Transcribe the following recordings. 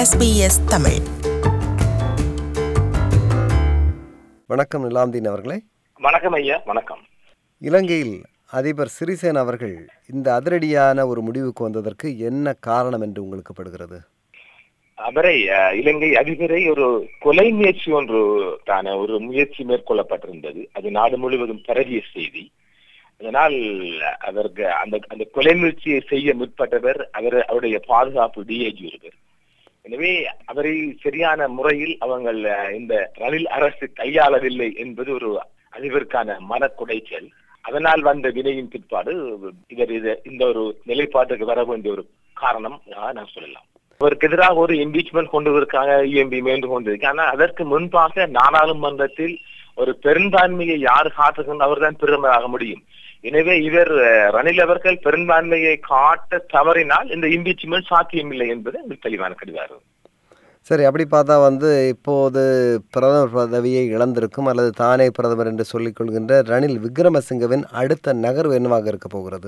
SBS Tamil வணக்கம் நிலாம்தீன் அவர்களே வணக்கம் ஐயா வணக்கம் இலங்கையில் அதிபர் சிறிசேன அவர்கள் இந்த அதிரடியான ஒரு முடிவுக்கு வந்ததற்கு என்ன காரணம் என்று உங்களுக்கு படுகிறது அவரை அஹ், இலங்கை அதிபரை ஒரு கொலை முயற்சி ஒன்று தான ஒரு முயற்சி மேற்கொள்ளப்பட்டிருந்தது அது நாடு முழுவதும் பரவிய செய்தி அதனால் அவருக்கு அந்த அந்த கொலை முயற்சியை செய்ய முற்பட்டவர் அவர் அவருடைய பாதுகாப்பு டிஐஜி ஒருவர் எனவே அவரை சரியான முறையில் அவங்கள் அஹ், இந்த ரணில் அரசு கையாளவில்லை என்பது ஒரு அதிபருக்கான மனக்குடைச்சல் அதனால் வந்த வினையின் பிற்பாடு இவர் இது இந்த ஒரு நிலைப்பாட்டுக்கு வர வேண்டிய ஒரு காரணம் ஆஹ், நான் சொல்லலாம் அவருக்கு எதிராக ஒரு இம்பீச்மெண்ட் கொண்டு இருக்காங்க இஎம்பி மேண்டு கொண்டிருக்கு ஆனா அதற்கு முன்பாக நாடாளுமன்றத்தில் ஒரு பெரும்பான்மையை யார் காட்டுகின்ற அவர்தான் பிரதமராக முடியும் எனவே இவர் அஹ், ரணில் அவர்கள் பெரும்பான்மையை காட்ட தவறினால் இந்த இம்பீச்மெண்ட் சாத்தியமில்லை என்பது எங்களுக்கு தெளிவான கடிவாரம் சரி அப்படி பார்த்தா வந்து இப்போது பிரதமர் பதவியை இழந்திருக்கும் அல்லது தானே பிரதமர் என்று சொல்லிக் கொள்கின்ற ரணில் விக்ரமசிங்கவின் அடுத்த நகர்வு என்னவாக இருக்க போகிறது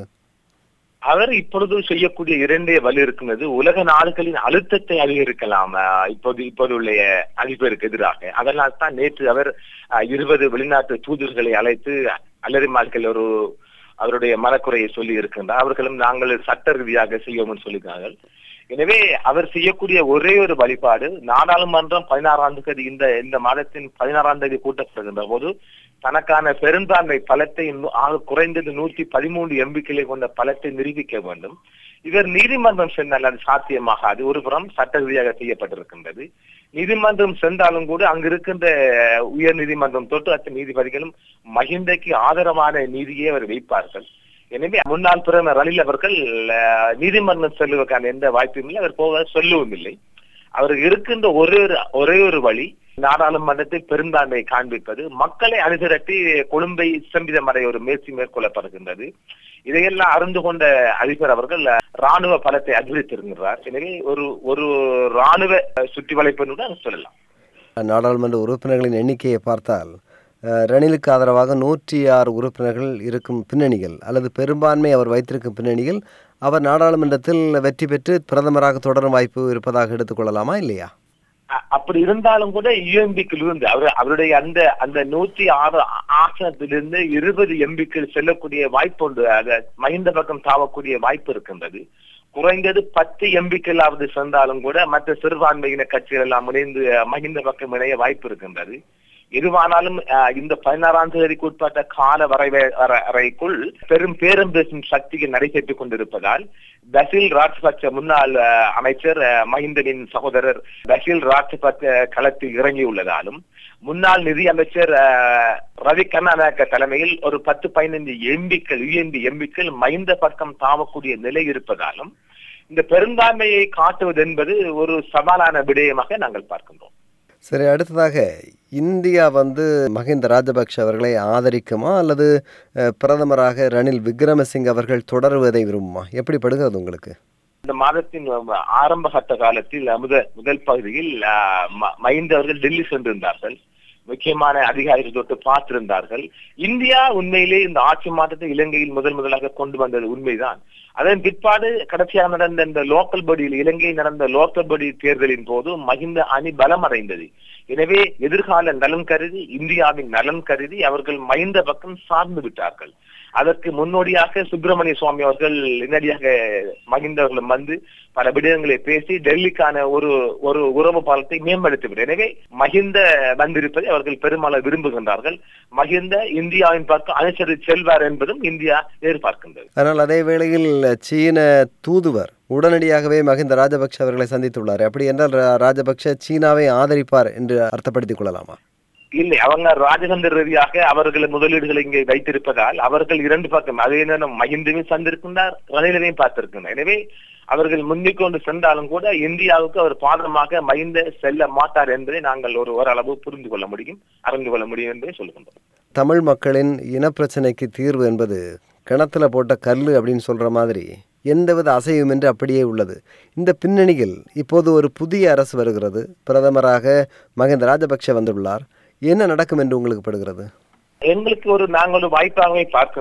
அவர் இப்பொழுது செய்யக்கூடிய இரண்டே வழி இருக்கிறது உலக நாடுகளின் அழுத்தத்தை அதிகரிக்கலாம் அஹ், இப்போது இப்போது உள்ள அதிபருக்கு எதிராக அதனால் தான் நேற்று அவர் அஹ், இருபது வெளிநாட்டு தூதர்களை அழைத்து அலரிமார்கள் ஒரு அவருடைய மனக்குறையை சொல்லி இருக்கின்றார் அவர்களும் நாங்கள் சட்ட ரீதியாக செய்வோம்னு சொல்லியிருக்கார்கள் எனவே அவர் செய்யக்கூடிய ஒரே ஒரு வழிபாடு நாடாளுமன்றம் பதினாறாம் தேதி இந்த இந்த மாதத்தின் பதினாறாம் தேதி கூட்டப்படுகின்ற போது தனக்கான பெரும்பான்மை பலத்தை நு- ஆக குறைந்தது நூற்றி பதிமூன்று எம்பிக்களை கொண்ட பலத்தை நிரூபிக்க வேண்டும் இவர் நீதிமன்றம் சென்றால் அது சாத்தியமாகாது ஒரு புறம் சட்ட ரீதியாக செய்யப்பட்டிருக்கின்றது நீதிமன்றம் சென்றாலும் கூட அங்கு இருக்கின்ற உயர் நீதிமன்றம் தொட்டு அத்த நீதிபதிகளும் மஹிந்தைக்கு ஆதரவான நீதியை அவர் வைப்பார்கள் எனவே முன்னாள் பிரதமர் ரணில் அவர்கள் அஹ், நீதிமன்றம் செல்வதற்கான எந்த வாய்ப்பும் இல்லை அவர் போக சொல்லவும் இல்லை அவருக்கு இருக்கின்ற ஒரே ஒரு ஒரே ஒரு வழி நாடாளுமன்றத்தில் பெரும்பான்மையை காண்பிப்பது மக்களை அணிதிரட்டி கொழும்பை செம்பிதம் அடைய ஒரு முயற்சி மேற்கொள்ளப்படுகின்றது இதையெல்லாம் அறிந்து கொண்ட அதிபர் அவர்கள் அஹ், ராணுவ பலத்தை அதிகரித்திருக்கிறார் எனவே ஒரு ஒரு ராணுவ அஹ், சுற்றி வளைப்புன்னு சொல்லலாம் நாடாளுமன்ற உறுப்பினர்களின் எண்ணிக்கையை பார்த்தால் அஹ், ரணிலுக்கு ஆதரவாக நூற்றி ஆறு உறுப்பினர்கள் இருக்கும் பின்னணிகள் அல்லது பெரும்பான்மை அவர் வைத்திருக்கும் பின்னணியில் அவர் நாடாளுமன்றத்தில் வெற்றி பெற்று பிரதமராக தொடரும் வாய்ப்பு இருப்பதாக எடுத்துக்கொள்ளலாமா இல்லையா அ- அப்படி இருந்தாலும் கூட யூஎம்பிக்கள் இருந்து அவர் அவருடைய அந்த அந்த நூற்றி ஆறு ஆ- ஆசனத்திலிருந்து இருபது எம்பிக்கள் செல்லக்கூடிய வாய்ப்பு உண்டு அத மஹிந்த பக்கம் தாவக்கூடிய வாய்ப்பு இருக்கின்றது குறைந்தது பத்து எம்பிக்களாவது சென்றாலும் கூட மற்ற சிறுபான்மையின கட்சிகள் எல்லாம் இணைந்து அஹ், மஹிந்த பக்கம் இணைய வாய்ப்பு இருக்கின்றது எதுவானாலும் அஹ், இந்த பதினாறாம் தேதிக்கு உட்பட்ட கால வரைவை வர- வரைக்குள் பெரும் பேரம் பேசும் சக்திக்கு நடைபெற்றுக் கொண்டிருப்பதால் பசில் ராஜபக்ச முன்னாள் அஹ், அமைச்சர் அஹ், மஹிந்தனின் சகோதரர் பசில் ராஜபக்ச களத்தில் இறங்கியுள்ளதாலும் முன்னாள் நிதி அமைச்சர் அஹ், ரவி கர்நாடக தலைமையில் ஒரு பத்து பதினைந்து எம்பிக்கள் யுஎன்பி எம்பிக்கள் மஹிந்த பக்கம் தாவக்கூடிய நிலை இருப்பதாலும் இந்த பெரும்பான்மையை காட்டுவது என்பது ஒரு சவாலான விடயமாக நாங்கள் பார்க்கின்றோம் சரி அடுத்ததாக இந்தியா வந்து மஹிந்த ராஜபக்ஷ அவர்களை ஆதரிக்குமா அல்லது அஹ், பிரதமராக ரணில் விக்ரமசிங்க அவர்கள் தொடருவதை விரும்புமா எப்படி படுகிறது உங்களுக்கு இந்த மாதத்தின் ஆரம்ப கட்ட காலத்தில் முத முதல் பகுதியில் அஹ், ம- மஹிந்த அவர்கள் டெல்லி சென்றிருந்தார்கள் முக்கியமான அதிகாரிகள் தொட்டு பார்த்திருந்தார்கள் இந்தியா உண்மையிலே இந்த ஆட்சி மாற்றத்தை இலங்கையில் முதல் முதலாக கொண்டு வந்தது உண்மைதான் அதன் பிற்பாடு கடைசியாக நடந்த இந்த லோக்கல் பாடியில் இலங்கையில் நடந்த லோக்கல் பாடி தேர்தலின் போது மஹிந்த அணி பலமடைந்தது எனவே எதிர்கால நலன் கருதி இந்தியாவின் நலன் கருதி அவர்கள் மஹிந்த பக்கம் சார்ந்து விட்டார்கள் அதற்கு முன்னோடியாக சுப்பிரமணிய சுவாமி அவர்கள் நேரடியாக மஹிந்த அவர்களும் வந்து பல விடயங்களை பேசி டெல்லிக்கான ஒரு ஒரு உறவு பாலத்தை மேம்படுத்திவிடும் எனவே மஹிந்த வந்திருப்பதை அவர்கள் பெரும்பாலும் விரும்புகின்றார்கள் மஹிந்த இந்தியாவின் பக்கம் அனுசரித்து செல்வார் என்பதும் இந்தியா எதிர்பார்க்கின்றது ஆனால் அதே வேளையில் சீன தூதுவர் உடனடியாகவே மஹிந்த ராஜபக்ஷ அவர்களை சந்தித்துள்ளார் அப்படி என்றால் ரா- ராஜபக்ஷ சீனாவை ஆதரிப்பார் என்று அர்த்தப்படுத்திக் கொள்ளலாமா இல்லை அவங்க ராஜதந்திர ரீதியாக அவர்கள் முதலீடுகளை இங்கே வைத்திருப்பதால் அவர்கள் இரண்டு பக்கம் அதே நேரம் மஹிந்தவையும் சந்திருக்கின்றார் ரணிலையும் பார்த்திருக்கின்றார் எனவே அவர்கள் முன்னிக் கொண்டு சென்றாலும் கூட இந்தியாவுக்கு அவர் பாதமாக மஹிந்த செல்ல மாட்டார் என்பதை நாங்கள் ஒரு ஓரளவு புரிந்து கொள்ள முடியும் அறிந்து கொள்ள முடியும் என்பதை சொல்லுகின்றோம் தமிழ் மக்களின் இனப்பிரச்சனைக்கு தீர்வு என்பது கிணத்துல போட்ட கல் அப்படின்னு சொல்ற மாதிரி எந்தவித அசைவுமின்றி அப்படியே உள்ளது இந்த பின்னணியில் இப்போது ஒரு புதிய அரசு வருகிறது பிரதமராக மஹிந்த ராஜபக்ஷ வந்துள்ளார் என்ன நடக்கும் என்று உங்களுக்கு படுகிறது எங்களுக்கு ஒரு நாங்கள் ஒரு வாய்ப்பாகவே பார்க்கின்றோம்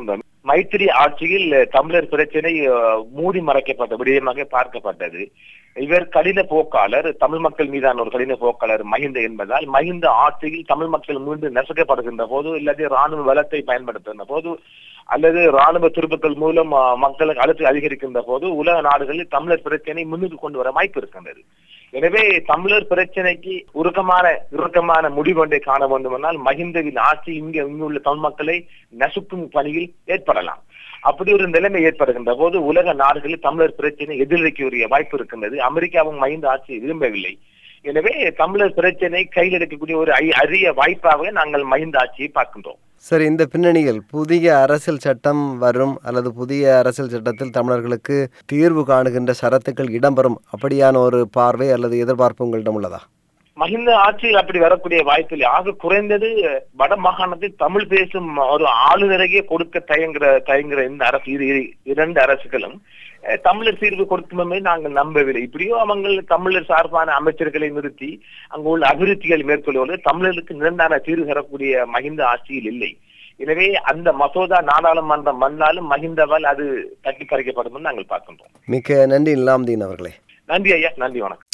மைத்திரி ஆட்சியில் தமிழர் பிரச்சனை அஹ், மூடி மறைக்கப்பட்ட விடயமாக பார்க்கப்பட்டது இவர் கடின போக்காளர் தமிழ் மக்கள் மீதான ஒரு கடின போக்காளர் மஹிந்த என்பதால் மஹிந்த ஆட்சியில் தமிழ் மக்கள் மீண்டும் நசுக்கப்படுகின்ற போது இல்லாட்டி ராணுவ பலத்தை பயன்படுத்துகின்ற போது அல்லது ராணுவ துருப்புக்கள் மூலம் அஹ், மக்களுக்கு அழுத்தம் அதிகரிக்கின்ற போது உலக நாடுகளில் தமிழர் பிரச்சனை முன்னுக்கு கொண்டு வர வாய்ப்பு இருக்கின்றது எனவே தமிழர் பிரச்சனைக்கு உருக்கமான இறுக்கமான முடிவு ஒன்றை காண வேண்டுமானால் மஹிந்தவின் ஆட்சி இங்கே இங்குள்ள தமிழ் மக்களை நசுக்கும் பணியில் ஏற்படலாம் அப்படி ஒரு நிலைமை ஏற்படுகின்ற போது உலக நாடுகளில் தமிழர் பிரச்சனை எதிரொலிக்கக்கூடிய வாய்ப்பு இருக்கின்றது அமெரிக்காவும் மஹிந்த ஆட்சியை விரும்பவில்லை எனவே தமிழர் பிரச்சனை கையில் எடுக்கக்கூடிய ஒரு ஐ- அரிய வாய்ப்பாகவே நாங்கள் மஹிந்த ஆட்சியை பார்க்கின்றோம் சரி இந்த பின்னணியில் புதிய அரசியல் சட்டம் வரும் அல்லது புதிய அரசியல் சட்டத்தில் தமிழர்களுக்கு தீர்வு காணுகின்ற சரத்துக்கள் இடம்பெறும் அப்படியான ஒரு பார்வை அல்லது எதிர்பார்ப்பு உங்களிடம் உள்ளதா மஹிந்த ஆட்சியில் அப்படி வரக்கூடிய வாய்ப்பில்லை ஆக குறைந்தது வட மாகாணத்தில் தமிழ் பேசும் ஒரு ஆளுநரையே கொடுக்க தயங்குற தயங்குற இந்த அரசு இரு இரு- இரண்டு அரசுகளும் அஹ், தமிழர் தீர்வு கொடுக்குமே நாங்கள் நம்பவில்லை இப்படியோ அவங்க தமிழர் சார்பான அமைச்சர்களை நிறுத்தி அங்கு உள்ள அபிவிருத்திகளை மேற்கொள்வது தமிழருக்கு நிரந்தர தீர்வு தரக்கூடிய மஹிந்த ஆட்சியில் இல்லை எனவே அந்த மசோதா நாடாளுமன்றம் வந்தாலும் மஹிந்தவால் அது தட்டி பறிக்கப்படும் என்று நாங்கள் பார்க்கின்றோம் மிக்க நன்றி இல்லாம்தீன் அவர்களே நன்றி ஐயா நன்றி வணக்கம்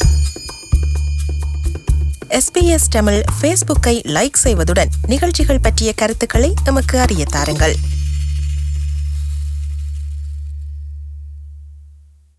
எஸ்பிஎஸ் தமிழ் ஃபேஸ்புக்கை லைக் செய்வதுடன் நிகழ்ச்சிகள் பற்றிய கருத்துக்களை நமக்கு அறிய தாருங்கள்